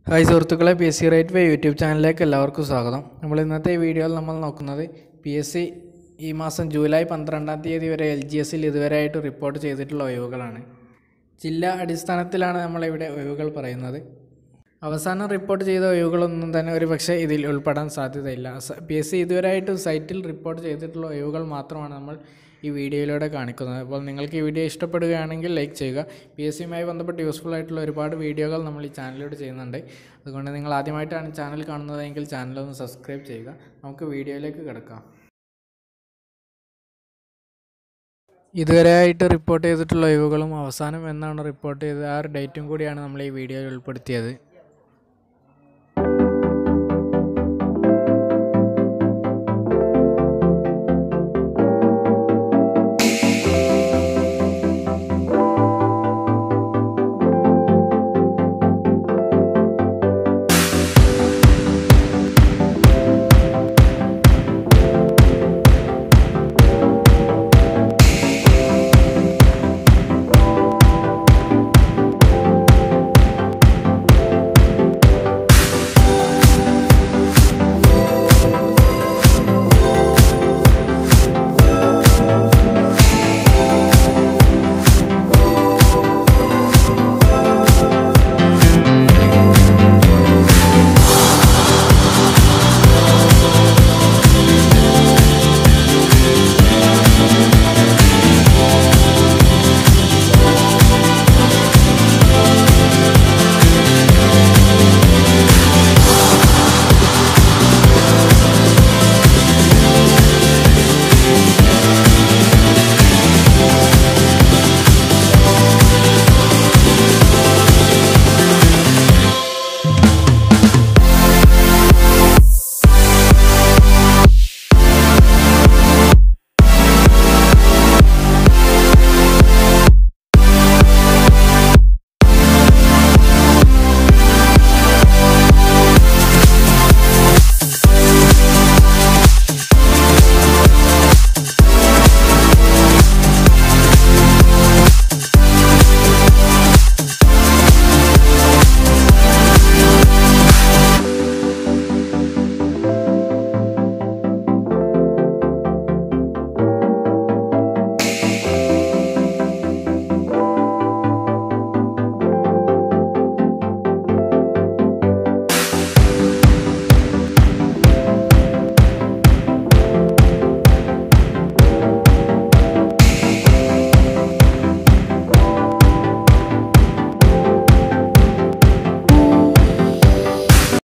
hi സുഹൃത്തുക്കളെ P S C rate way YouTube ചാനലിലേക്ക് എല്ലാവർക്കും സ്വാഗതം നമ്മൾ ഇന്നത്തെ ഈ വീഡിയോയിൽ നമ്മൾ നോക്കുന്നത് പി എസ് സി ഈ മാസം ജൂലൈ പന്ത്രണ്ടാം തീയതി വരെ എൽ ജി എസിൽ ഇതുവരെയായിട്ട് റിപ്പോർട്ട് ചെയ്തിട്ടുള്ള ഒഴിവുകളാണ് ജില്ലാ അടിസ്ഥാനത്തിലാണ് നമ്മളിവിടെ ഒഴിവുകൾ പറയുന്നത് അവസാനം റിപ്പോർട്ട് ചെയ്ത ഒഴിവുകളൊന്നും തന്നെ ഒരു പക്ഷേ ഇതിൽ ഉൾപ്പെടാൻ സാധ്യതയില്ല പി എസ് സി ഇതുവരെയായിട്ട് സൈറ്റിൽ റിപ്പോർട്ട് ചെയ്തിട്ടുള്ള ഒഴിവുകൾ മാത്രമാണ് നമ്മൾ ഈ വീഡിയോയിലൂടെ കാണിക്കുന്നത് അപ്പോൾ നിങ്ങൾക്ക് ഈ വീഡിയോ ഇഷ്ടപ്പെടുകയാണെങ്കിൽ ലൈക്ക് ചെയ്യുക പി എസ് സിയുമായി ബന്ധപ്പെട്ട് യൂസ്ഫുൾ ആയിട്ടുള്ള ഒരുപാട് വീഡിയോകൾ നമ്മൾ ഈ ചാനലിലൂടെ ചെയ്യുന്നുണ്ട് അതുകൊണ്ട് നിങ്ങൾ ആദ്യമായിട്ടാണ് ചാനൽ കാണുന്നതെങ്കിൽ ചാനലൊന്ന് സബ്സ്ക്രൈബ് ചെയ്യുക നമുക്ക് വീഡിയോയിലേക്ക് കിടക്കാം ഇതുവരെയായിട്ട് റിപ്പോർട്ട് ചെയ്തിട്ടുള്ള ഒഴിവുകളും അവസാനം എന്നാണ് റിപ്പോർട്ട് ചെയ്തത് ആ ഒരു ഡേറ്റും കൂടിയാണ് നമ്മൾ ഈ വീഡിയോയിൽ ഉൾപ്പെടുത്തിയത്